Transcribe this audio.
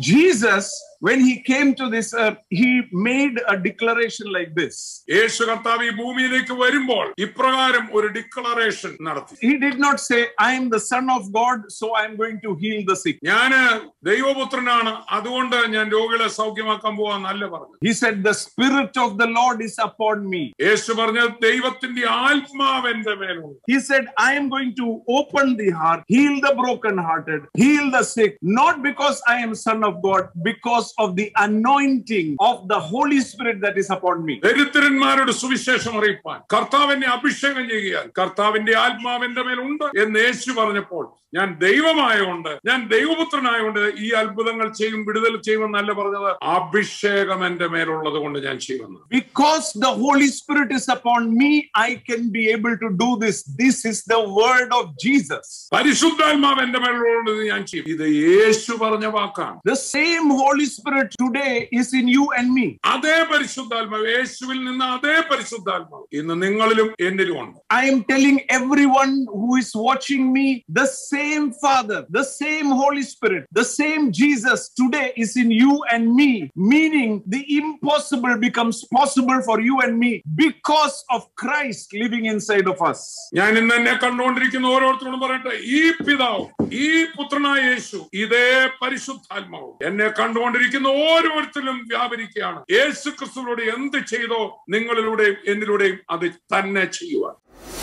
Jesus, when he came to this earth, he made a declaration like this. യേശു കർത്താവ് ഈ ഭൂമിയിലേക്ക് വരുമ്പോൾ ഇപ്രകാരം ഒരു ഡിക്ലറേഷൻ നടത്തി He did not say, I am the Son of God, so I am going to heal the sick. ഞാന് ദൈവപുത്രനാണ് അതുകൊണ്ട് ഞാൻ രോഗികളെ സൗഖ്യമാക്കാൻ പോവാന്നല്ല പറഞ്ഞു He said, The Spirit of the Lord is upon me. യേശു പറഞ്ഞത് ദൈവത്തിന്റെ ആത്മാവ് എന്റെ മേലുണ്ട് He said, I am going to open the heart, heal the brokenhearted, heal the sick, not because I am Son of God, because of the anointing of the Holy Spirit that is upon me. ദരിദ്രന്മാരുടെ സുവിശേഷം അറിയിപ്പാൻ കർത്താവിനെ അഭിഷേകം ചെയ്യുകയാൽ കർത്താവിന്റെ ആത്മാവ് എന്റെ മേലുണ്ട് എന്ന് യേശു പറഞ്ഞപ്പോൾ ഞാൻ ദൈവമായോണ്ട് ഞാൻ ദൈവപുത്രനായോണ്ട് ഈ അത്ഭുതങ്ങൾ ചെയ്യും വിടുതൽ ചെയ്യുമെന്നല്ല പറഞ്ഞത് അഭിഷേകം എന്റെ മേലുള്ളത് കൊണ്ട് ഞാൻ ചെയ്യുന്നത് Because the Holy Spirit is upon me, I can be able to do this. This is the word of Jesus. പരിശുദ്ധാത്മാവ് എന്റെ മേലുള്ളത് ഇത് ഞാൻ ചെയ്യും ഇത് യേശു പറഞ്ഞ വാക്കാണ് The same Holy Spirit today is in you and me. അതേ പരിശുദ്ധാത്മാവ് യേശുവിൽ നിന്ന് അതേ പരിശുദ്ധാത്മാവ് ഇന്ന് നിങ്ങളിലും എന്നിലും ഉണ്ട് I am telling everyone who is watching me, the same Father, the same Holy Spirit, the same Jesus today is in you and me, meaning the impossible becomes possible for you and me because of Christ living inside of us. ഞാൻ ഇന്ന് എന്നെ കണ്ടുകൊണ്ടിരിക്കുന്ന ഓരോരുത്തരോടും പറയട്ടെ ഈ പിതാവ് ഈ പുത്രനായ യേശു ഇതേ പരിശുദ്ധാത്മാവ് എന്നെ കണ്ടുകൊണ്ടിരിക്കുന്ന ഓരോരുത്തരും വ്യാപരിക്കുകയാണ് യേശു ക്രിസ്തുവിലൂടെ എന്ത് ചെയ്തോ നിങ്ങളിലൂടെയും എന്നിലൂടെയും അത് തന്നെ ചെയ്യുവാൻ